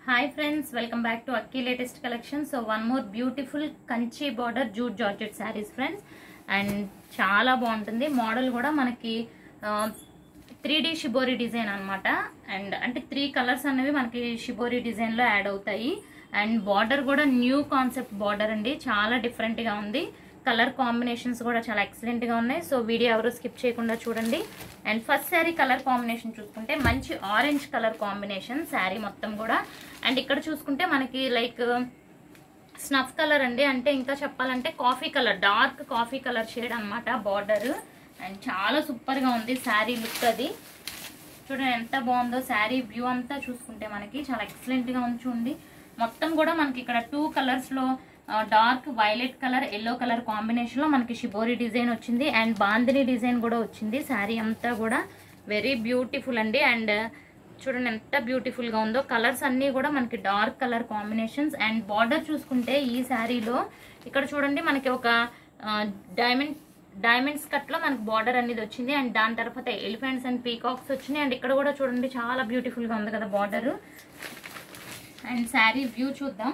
hi friends welcome back to Akki latest collection so one more beautiful Kanchi border jute georgette sarees friends and చాలా బాగుంటుంది model కూడా మనకి three D shibori design అనమాట and అంటే three colours అనేవి మనకి shibori డిజైన్లో యాడ్ అవుతాయి అండ్ బార్డర్ కూడా న్యూ కాన్సెప్ట్ బార్డర్ అండి చాలా డిఫరెంట్గా ఉంది కలర్ కాంబినేషన్స్ కూడా చాలా ఎక్సలెంట్ గా ఉన్నాయి సో వీడియో ఎవరు స్కిప్ చేయకుండా చూడండి and first saree colour combination చూసుకుంటే మంచి ఆరెంజ్ కలర్ కాంబినేషన్ శారీ మొత్తం కూడా అండ్ ఇక్కడ చూసుకుంటే మనకి లైక్ స్నఫ్ కలర్ అండి అంటే ఇంకా చెప్పాలంటే coffee colour dark coffee colour shade అనమాట బార్డర్ అండ్ చాలా సూపర్ గా ఉంది శారీ లుక్ అది చూడండి ఎంత బాగుందో శారీ వ్యూ అంతా చూసుకుంటే మనకి చాలా ఎక్సలెంట్ గా ఉంది చూడండి మొత్తం కూడా మనకి ఇక్కడ టూ కలర్స్ లో dark violet colour yellow colour combination లో మనకి షిబోరి డిజైన్ వచ్చింది అండ్ బాందిని డిజైన్ కూడా వచ్చింది శారీ అంతా కూడా వెరీ బ్యూటిఫుల్ అండి అండ్ చూడండి ఎంత బ్యూటిఫుల్ గా ఉందో కలర్స్ అన్ని కూడా మనకి dark colour combinations and border చూసుకుంటే ఈ శారీలో ఇక్కడ చూడండి మనకి ఒక డైమండ్ డైమండ్స్ కట్ లో మనకి బార్డర్ అనేది వచ్చింది అండ్ దాని తర్వాత ఎలిఫెంట్స్ అండ్ పీకాక్స్ వచ్చినాయి అండ్ ఇక్కడ కూడా చూడండి చాలా బ్యూటిఫుల్ గా ఉంది కదా బార్డర్ అండ్ శారీ వ్యూ చూద్దాం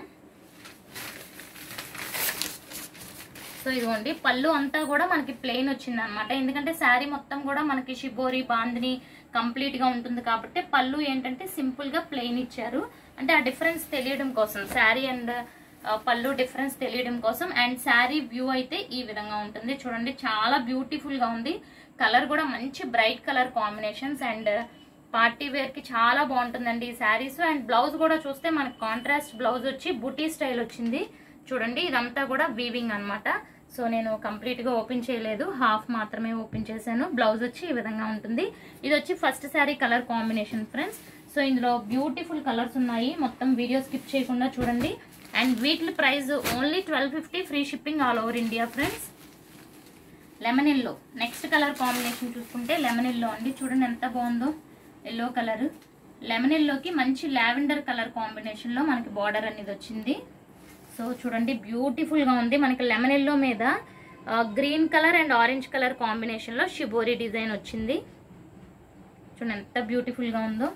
సో ఇదిగోండి పళ్ళు అంతా కూడా మనకి ప్లెయిన్ వచ్చింది అనమాట ఎందుకంటే శారీ మొత్తం కూడా మనకి షిబోరి బాందిని కంప్లీట్ గా ఉంటుంది కాబట్టి పళ్ళు ఏంటంటే సింపుల్ గా ప్లెయిన్ ఇచ్చారు అంటే ఆ డిఫరెన్స్ తెలియడం కోసం శారీ అండ్ పళ్ళు డిఫరెన్స్ తెలియడం కోసం అండ్ శారీ వ్యూ అయితే ఈ విధంగా ఉంటుంది చూడండి చాలా బ్యూటిఫుల్ గా ఉంది కలర్ కూడా మంచి bright colour combinations and party wear కి చాలా బాగుంటుందండి ఈ శారీస్ అండ్ బ్లౌజ్ కూడా చూస్తే మనకి కాంట్రాస్ట్ బ్లౌజ్ వచ్చి బుటీ స్టైల్ వచ్చింది చూడండి ఇదంతా కూడా వీవింగ్ అన్నమాట సో నేను కంప్లీట్ గా ఓపెన్ చేయలేదు హాఫ్ మాత్రమే ఓపెన్ చేశాను బ్లౌజ్ వచ్చి ఈ విధంగా ఉంటుంది ఇది వచ్చి first saree colour combination friends so ఇందులో బ్యూటిఫుల్ కలర్స్ ఉన్నాయి మొత్తం వీడియో స్కిప్ చేయకుండా చూడండి అండ్ వీటి price only twelve fifty free shipping all over India friends lemon yellow next colour combination చూసుకుంటే లెమన్ ఎల్లో అండి చూడండి ఎంత బాగుందో ఎల్లో కలర్ లెమన్ ఎల్లోకి మంచి లావెండర్ కలర్ కాంబినేషన్లో మనకి బార్డర్ అనేది వచ్చింది సో చూడండి బ్యూటిఫుల్ గా ఉంది మనకి లెమన్ ఎల్లో మీద green colour and orange colour combination లో షిబోరి డిజైన్ వచ్చింది చూడండి ఎంత బ్యూటిఫుల్ గా ఉందో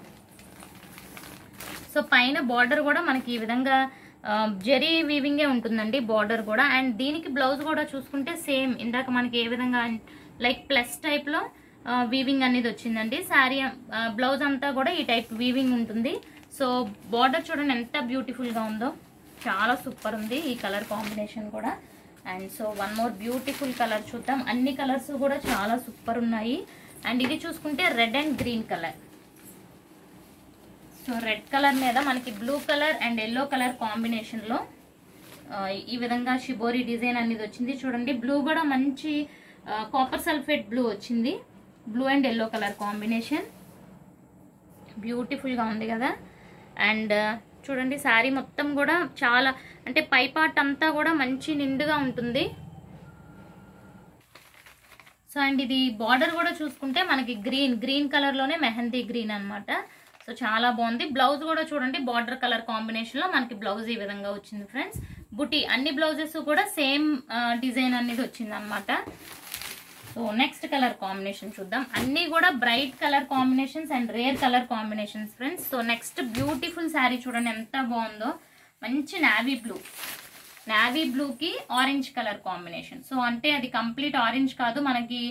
సో పైన బార్డర్ కూడా మనకి ఈ విధంగా జెరీ వీవింగే ఉంటుందండి బార్డర్ కూడా అండ్ దీనికి బ్లౌజ్ కూడా చూసుకుంటే సేమ్ ఇందాక మనకి ఏ విధంగా లైక్ ప్లస్ టైప్ లో వీవింగ్ అనేది వచ్చిందండి శారీ బ్లౌజ్ అంతా కూడా ఈ టైప్ వీవింగ్ ఉంటుంది సో బార్డర్ చూడండి ఎంత బ్యూటిఫుల్ గా ఉందో చాలా సూపర్ ఉంది ఈ కలర్ కాంబినేషన్ కూడా and so one more beautiful colour చూద్దాం అన్ని కలర్స్ కూడా చాలా సూపర్ ఉన్నాయి అండ్ ఇది చూసుకుంటే red and green colour so red colour మీద మనకి blue colour and yellow colour కాంబినేషన్లో ఈ విధంగా షిబోరి డిజైన్ అనేది వచ్చింది చూడండి బ్లూ కూడా మంచి కాపర్ సల్ఫేట్ బ్లూ వచ్చింది blue and yellow colour combination బ్యూటిఫుల్గా ఉంది కదా అండ్ చూడండి శారీ మొత్తం కూడా చాలా అంటే పై పార్ట్ అంతా కూడా మంచి నిండుగా ఉంటుంది సో అండ్ ఇది బార్డర్ కూడా చూసుకుంటే మనకి గ్రీన్ గ్రీన్ కలర్లోనే మెహందీ గ్రీన్ అనమాట సో చాలా బాగుంది బ్లౌజ్ కూడా చూడండి బార్డర్ కలర్ కాంబినేషన్లో మనకి బ్లౌజ్ ఈ విధంగా వచ్చింది ఫ్రెండ్స్ బుటీ అన్ని బ్లౌజెస్ కూడా సేమ్ డిజైన్ అనేది వచ్చింది అనమాట సో నెక్స్ట్ కలర్ కాంబినేషన్ చూద్దాం అన్ని కూడా bright colour combinations and rare colour combinations friends so next beautiful saree చూడండి ఎంత బాగుందో మంచి నావీ బ్లూ నావీ బ్లూకి ఆరెంజ్ కలర్ కాంబినేషన్ సో అంటే అది కంప్లీట్ ఆరెంజ్ కాదు మనకి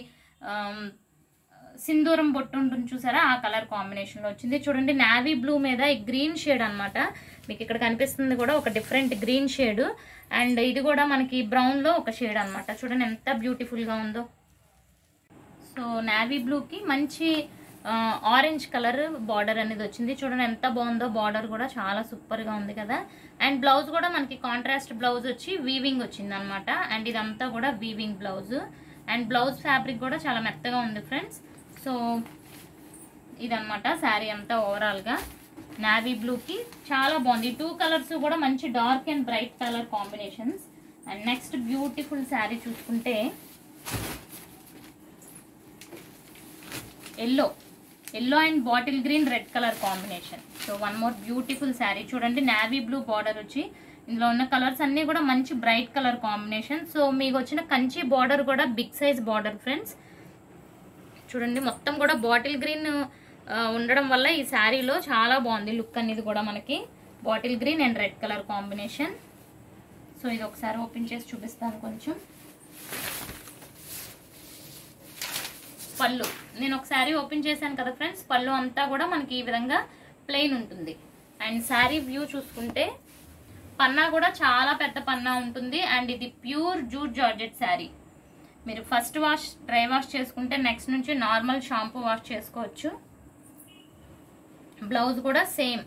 సింధూరం బొట్టు ఉంటుంది చూసారా ఆ కలర్ కాంబినేషన్లో వచ్చింది చూడండి నావీ బ్లూ మీద ఈ గ్రీన్ షేడ్ అనమాట మీకు ఇక్కడ కనిపిస్తుంది కూడా ఒక డిఫరెంట్ గ్రీన్ షేడ్ అండ్ ఇది కూడా మనకి బ్రౌన్లో ఒక షేడ్ అనమాట చూడండి ఎంత బ్యూటిఫుల్గా ఉందో సో నావీ బ్లూకి మంచి ఆరెంజ్ కలర్ బార్డర్ అనేది వచ్చింది చూడండి ఎంత బాగుందో బార్డర్ కూడా చాలా సూపర్గా ఉంది కదా అండ్ బ్లౌజ్ కూడా మనకి కాంట్రాస్ట్ బ్లౌజ్ వచ్చి వీవింగ్ వచ్చింది అనమాట అండ్ ఇదంతా కూడా weaving blouse and blouse fabric కూడా చాలా మెత్తగా ఉంది ఫ్రెండ్స్ సో ఇదనమాట శారీ అంతా ఓవరాల్గా నావీ బ్లూకి చాలా బాగుంది టూ కలర్స్ కూడా మంచి dark and bright colour combinations and next beautiful saree చూసుకుంటే yellow yellow and bottle green red colour combination so one more beautiful saree చూడండి నావీ బ్లూ బార్డర్ వచ్చి ఇందులో ఉన్న కలర్స్ అన్నీ కూడా మంచి బ్రైట్ కలర్ కాంబినేషన్ సో మీకు వచ్చిన కంచి బార్డర్ కూడా బిగ్ సైజ్ బార్డర్ ఫ్రెండ్స్ చూడండి మొత్తం కూడా బాటిల్ గ్రీన్ ఉండడం వల్ల ఈ శారీలో చాలా బాగుంది లుక్ అనేది కూడా మనకి bottle green and red colour combination so ఇది ఒకసారి ఓపెన్ చేసి చూపిస్తాను కొంచెం పళ్ళు నేను ఒకసారి ఓపెన్ చేశాను కదా ఫ్రెండ్స్ పళ్ళు అంతా కూడా మనకి ఈ విధంగా ప్లెయిన్ ఉంటుంది అండ్ శారీ వ్యూ చూసుకుంటే పన్నా కూడా చాలా పెద్ద పన్నా ఉంటుంది అండ్ ఇది ప్యూర్ జూట్ జార్జెట్ శారీ మీరు ఫస్ట్ వాష్ డ్రై వాష్ చేసుకుంటే నెక్స్ట్ నుంచి నార్మల్ షాంపూ వాష్ చేసుకోవచ్చు బ్లౌజ్ కూడా సేమ్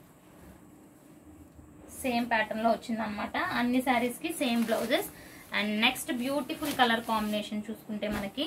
సేమ్ ప్యాటర్న్ లో వచ్చిందనమాట అన్ని శారీస్ కి same blouses and next beautiful colour combination చూసుకుంటే మనకి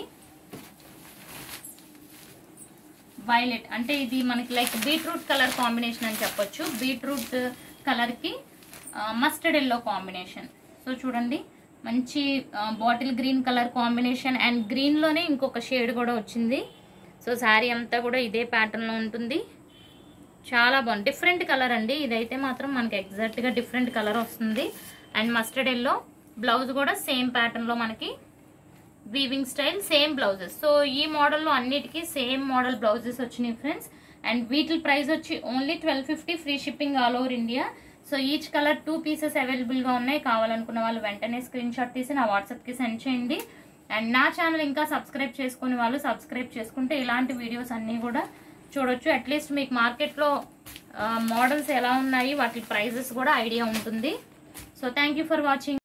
వైలెట్ అంటే ఇది మనకి లైక్ బీట్రూట్ కలర్ కాంబినేషన్ అని చెప్పొచ్చు బీట్రూట్ కలర్ కి మస్టర్డ్ ఎల్లో కాంబినేషన్ సో చూడండి మంచి bottle green colour combination and green లోనే ఇంకొక షేడ్ కూడా వచ్చింది సో శారీ అంతా కూడా ఇదే ప్యాటర్న్ లో ఉంటుంది చాలా బాగుంది డిఫరెంట్ కలర్ అండి ఇదైతే మాత్రం మనకి ఎగ్జాక్ట్ గా డిఫరెంట్ కలర్ వస్తుంది అండ్ మస్టర్డ్ ఎల్లో బ్లౌజ్ కూడా సేమ్ ప్యాటర్న్ లో మనకి weaving style same blouses so ఈ మోడల్లో అన్నిటికీ సేమ్ మోడల్ బ్లౌజెస్ వచ్చినాయి ఫ్రెండ్స్ అండ్ వీటి ప్రైస్ వచ్చి only twelve fifty free shipping all over India so each colour two pieces అవైలబుల్గా ఉన్నాయి కావాలనుకున్న వాళ్ళు వెంటనే స్క్రీన్ షాట్ తీసి నా వాట్సాప్కి సెండ్ చేయండి అండ్ నా ఛానల్ ఇంకా సబ్స్క్రైబ్ చేసుకునే వాళ్ళు సబ్స్క్రైబ్ చేసుకుంటే ఇలాంటి వీడియోస్ అన్నీ కూడా చూడొచ్చు అట్లీస్ట్ మీకు మార్కెట్లో మోడల్స్ ఎలా ఉన్నాయి వాటి ప్రైజెస్ కూడా ఐడియా ఉంటుంది సో థ్యాంక్ ఫర్ వాచింగ్